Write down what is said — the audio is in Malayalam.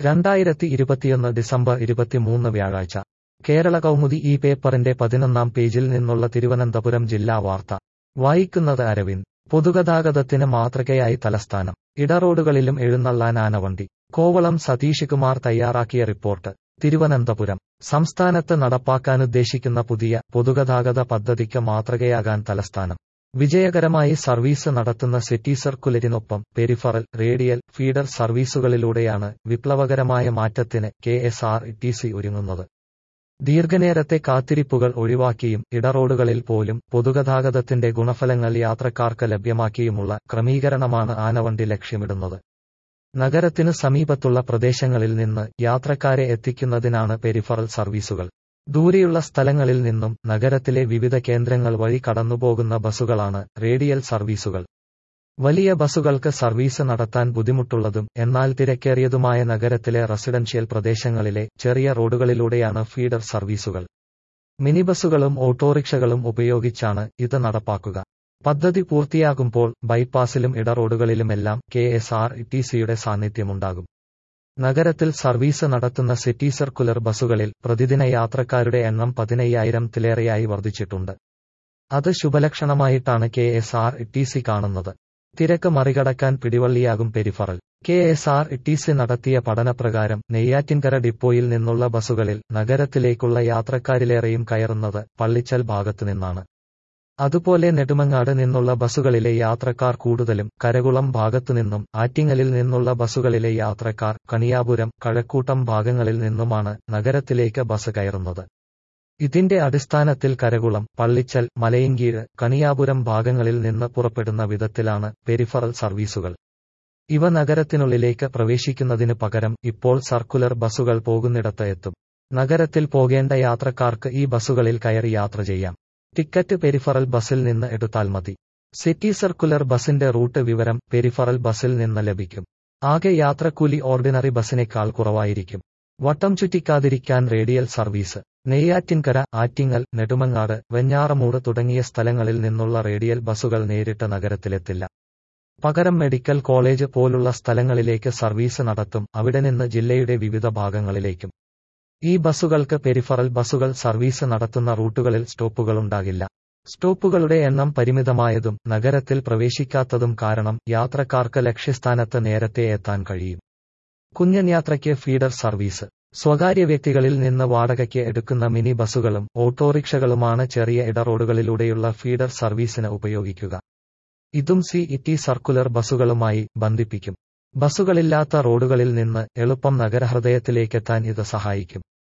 രണ്ടായിരത്തി ഇരുപത്തിയൊന്ന് ഡിസംബർ ഇരുപത്തിമൂന്ന് വ്യാഴാഴ്ച കേരള കൗമുദി ഈ പേപ്പറിന്റെ പതിനൊന്നാം പേജിൽ നിന്നുള്ള തിരുവനന്തപുരം ജില്ലാ വാർത്ത വായിക്കുന്നത് അരവിന്ദ് പൊതുഗതാഗതത്തിന് മാതൃകയായി തലസ്ഥാനം ഇടറോഡുകളിലും എഴുന്നള്ളാൻ ആനവണ്ടി കോവളം സതീഷ് കുമാർ തയ്യാറാക്കിയ റിപ്പോർട്ട് തിരുവനന്തപുരം സംസ്ഥാനത്ത് നടപ്പാക്കാനുദ്ദേശിക്കുന്ന പുതിയ പൊതുഗതാഗത പദ്ധതിക്ക് മാതൃകയാകാൻ തലസ്ഥാനം വിജയകരമായി സർവീസ് നടത്തുന്ന സിറ്റി സർക്കുലറിനൊപ്പം പെരിഫറൽ റേഡിയൽ ഫീഡർ സർവീസുകളിലൂടെയാണ് വിപ്ലവകരമായ മാറ്റത്തിന് K S R T C ഒരുങ്ങുന്നത് ദീർഘനേരത്തെ കാത്തിരിപ്പുകൾ ഒഴിവാക്കിയും ഇടറോഡുകളിൽ പോലും പൊതുഗതാഗതത്തിന്റെ ഗുണഫലങ്ങൾ യാത്രക്കാർക്ക് ലഭ്യമാക്കിയുമുള്ള ക്രമീകരണമാണ് ആനവണ്ടി ലക്ഷ്യമിടുന്നത് നഗരത്തിനു സമീപത്തുള്ള പ്രദേശങ്ങളിൽ നിന്ന് യാത്രക്കാരെ എത്തിക്കുന്നതിനാണ് പെരിഫറൽ സർവീസുകൾ ദൂരെയുള്ള സ്ഥലങ്ങളിൽ നിന്നും നഗരത്തിലെ വിവിധ കേന്ദ്രങ്ങൾ വഴി കടന്നുപോകുന്ന ബസുകളാണ് റേഡിയൽ സർവീസുകൾ വലിയ ബസുകൾക്ക് സർവീസ് നടത്താൻ ബുദ്ധിമുട്ടുള്ളതും എന്നാൽ തിരക്കേറിയതുമായ നഗരത്തിലെ റെസിഡൻഷ്യൽ പ്രദേശങ്ങളിലെ ചെറിയ റോഡുകളിലൂടെയാണ് ഫീഡർ സർവീസുകൾ മിനി ബസുകളും ഓട്ടോറിക്ഷകളും ഉപയോഗിച്ചാണ് ഇത് നടപ്പാക്കുക പദ്ധതി പൂർത്തിയാകുമ്പോൾ ബൈപ്പാസിലും ഇടറോഡുകളിലുമെല്ലാം കെ എസ് ആർ ടി സിയുടെ സാന്നിധ്യമുണ്ടാകും നഗരത്തിൽ സർവീസ് നടത്തുന്ന സിറ്റി സർക്കുലർ ബസുകളിൽ പ്രതിദിന യാത്രക്കാരുടെ എണ്ണം പതിനയ്യായിരത്തിലേറെയായി വർദ്ധിച്ചിട്ടുണ്ട് അത് ശുഭലക്ഷണമായിട്ടാണ് K S R T C കാണുന്നത് തിരക്ക് മറികടക്കാൻ പിടിവള്ളിയാകും peripheral K S R T C നടത്തിയ പഠനപ്രകാരം നെയ്യാറ്റിൻകര ഡിപ്പോയിൽ നിന്നുള്ള ബസുകളിൽ നഗരത്തിലേക്കുള്ള യാത്രക്കാരിലേറെയും കയറുന്നത് പള്ളിച്ചൽ ഭാഗത്തുനിന്നാണ് അതുപോലെ നെടുമങ്ങാട് നിന്നുള്ള ബസുകളിലെ യാത്രക്കാർ കൂടുതലും കരകുളം ഭാഗത്തുനിന്നും ആറ്റിങ്ങലിൽ നിന്നുള്ള ബസുകളിലെ യാത്രക്കാർ കണിയാപുരം കഴക്കൂട്ടം ഭാഗങ്ങളിൽ നിന്നുമാണ് നഗരത്തിലേക്ക് ബസ് കയറുന്നത് ഇതിന്റെ അടിസ്ഥാനത്തിൽ കരകുളം പള്ളിച്ചൽ മലയങ്കീഴ് കണിയാപുരം ഭാഗങ്ങളിൽ നിന്ന് പുറപ്പെടുന്ന വിധത്തിലാണ് പെരിഫറൽ സർവീസുകൾ ഇവ നഗരത്തിനുള്ളിലേക്ക് പ്രവേശിക്കുന്നതിനു പകരം ഇപ്പോൾ സർക്കുലർ ബസുകൾ പോകുന്നിടത്ത് എത്തും നഗരത്തിൽ പോകേണ്ട യാത്രക്കാർക്ക് ഈ ബസുകളിൽ കയറി യാത്ര ചെയ്യാം ടിക്കറ്റ് പെരിഫറൽ ബസിൽ നിന്ന് എടുത്താൽ മതി സിറ്റി സർക്കുലർ ബസിന്റെ റൂട്ട് വിവരം പെരിഫറൽ ബസിൽ നിന്ന് ലഭിക്കും ആകെ യാത്രക്കൂലി ഓർഡിനറി ബസിനേക്കാൾ കുറവായിരിക്കും വട്ടം ചുറ്റിക്കാതിരിക്കാൻ റേഡിയൽ സർവീസ് നെയ്യാറ്റിൻകര ആറ്റിങ്ങൽ നെടുമങ്ങാട് വെഞ്ഞാറമൂട് തുടങ്ങിയ സ്ഥലങ്ങളിൽ നിന്നുള്ള റേഡിയൽ ബസുകൾ നേരിട്ട് നഗരത്തിലെത്തില്ല പകരം മെഡിക്കൽ കോളേജ് പോലുള്ള സ്ഥലങ്ങളിലേക്ക് സർവീസ് നടത്തും അവിടെ നിന്ന് ജില്ലയുടെ വിവിധ ഭാഗങ്ങളിലേക്കും ഈ ബസുകൾക്ക് പെരിഫറൽ ബസുകൾ സർവീസ് നടത്തുന്ന റൂട്ടുകളിൽ സ്റ്റോപ്പുകളുണ്ടാകില്ല സ്റ്റോപ്പുകളുടെ എണ്ണം പരിമിതമായതും നഗരത്തിൽ പ്രവേശിക്കാത്തതും കാരണം യാത്രക്കാർക്ക് ലക്ഷ്യസ്ഥാനത്ത് നേരത്തെ എത്താൻ കഴിയും കുഞ്ഞൻ യാത്രയ്ക്ക് ഫീഡർ സർവീസ് സ്വകാര്യ വ്യക്തികളിൽ നിന്ന് വാടകയ്ക്ക് എടുക്കുന്ന മിനി ബസുകളും ഓട്ടോറിക്ഷകളുമാണ് ചെറിയ ഇടറോഡുകളിലൂടെയുള്ള ഫീഡർ സർവീസിന് ഉപയോഗിക്കുക ഇതും സി ഇറ്റി സർക്കുലർ ബസുകളുമായി ബന്ധിപ്പിക്കും ബസുകളില്ലാത്ത റോഡുകളിൽ നിന്ന് എളുപ്പം നഗരഹൃദയത്തിലേക്കെത്താൻ ഇത് സഹായിക്കും